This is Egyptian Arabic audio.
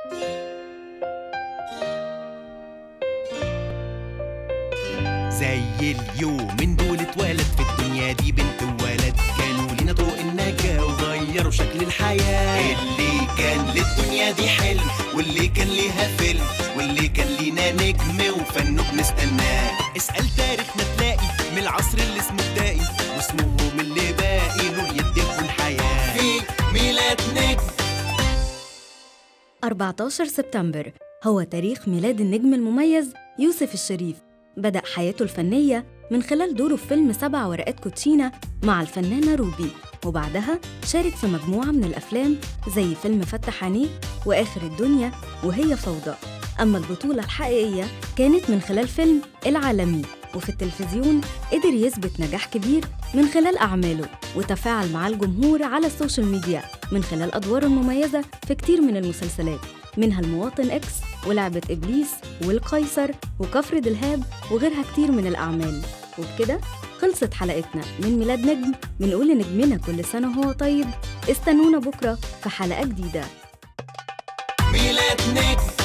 زي اليوم من دول اتولد في الدنيا دي بنت وولد كانوا لينا طرق النجاة وغيروا شكل الحياة اللي كان للدنيا دي حلم واللي كان ليها فيلم واللي كان لينا نجم وفنه بنستناه اسأل تاريخنا تلاقي من العصر اللي اسمه بدائي واسمهم اللي باقي نور يديكوا الحياة في ميلاد نجم 14 سبتمبر هو تاريخ ميلاد النجم المميز يوسف الشريف بدأ حياته الفنية من خلال دوره في فيلم سبع ورقات كوتشينة مع الفنانة روبي وبعدها شارك في مجموعة من الأفلام زي فيلم فتح عينيه وآخر الدنيا وهي فوضى أما البطولة الحقيقية كانت من خلال فيلم العالمي وفي التلفزيون قدر يثبت نجاح كبير من خلال أعماله وتفاعل مع الجمهور على السوشيال ميديا من خلال أدواره المميزة في كتير من المسلسلات منها المواطن إكس ولعبة إبليس والقيصر وكفر دلهاب وغيرها كتير من الأعمال وبكده خلصت حلقتنا من ميلاد نجم بنقول لنجمنا كل سنة وهو طيب استنونا بكرة في حلقة جديدة ميلاد نجم